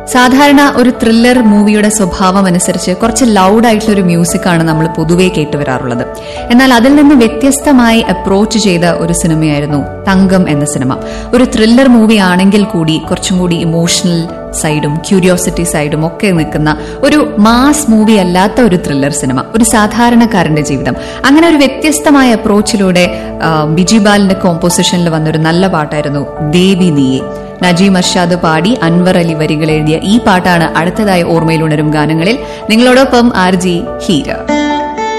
സാധാരണ ഒരു ത്രില്ലർ മൂവിയുടെ സ്വഭാവം അനുസരിച്ച് കുറച്ച് ലൗഡ് ആയിട്ടുള്ള ഒരു മ്യൂസിക്കാണ് നമ്മൾ പൊതുവേ കേട്ടുവരാറുള്ളത് എന്നാൽ അതിൽ നിന്ന് വ്യത്യസ്തമായി അപ്രോച്ച് ചെയ്ത ഒരു സിനിമയായിരുന്നു തങ്കം എന്ന സിനിമ ഒരു ത്രില്ലർ മൂവി ആണെങ്കിൽ കൂടി കുറച്ചും കൂടി ഇമോഷണൽ സൈഡും ക്യൂരിയോസിറ്റി സൈഡും ഒക്കെ നിൽക്കുന്ന ഒരു മാസ് മൂവി അല്ലാത്ത ഒരു ത്രില്ലർ സിനിമ ഒരു സാധാരണക്കാരന്റെ ജീവിതം അങ്ങനെ ഒരു വ്യത്യസ്തമായ അപ്രോച്ചിലൂടെ ആ, ബിജി ബാലിന്റെ കോമ്പോസിഷനിൽ വന്ന ഒരു നല്ല പാട്ടായിരുന്നു ദേവി നീയെ നജീം അർഷാദ് പാടി അൻവർ അലി വരികൾ എഴുതിയ ഈ പാട്ടാണ് അടുത്തതായി ഓർമ്മയിൽ ഉണരും ഗാനങ്ങളിൽ നിങ്ങളോടൊപ്പം ആർ ജി ഹീര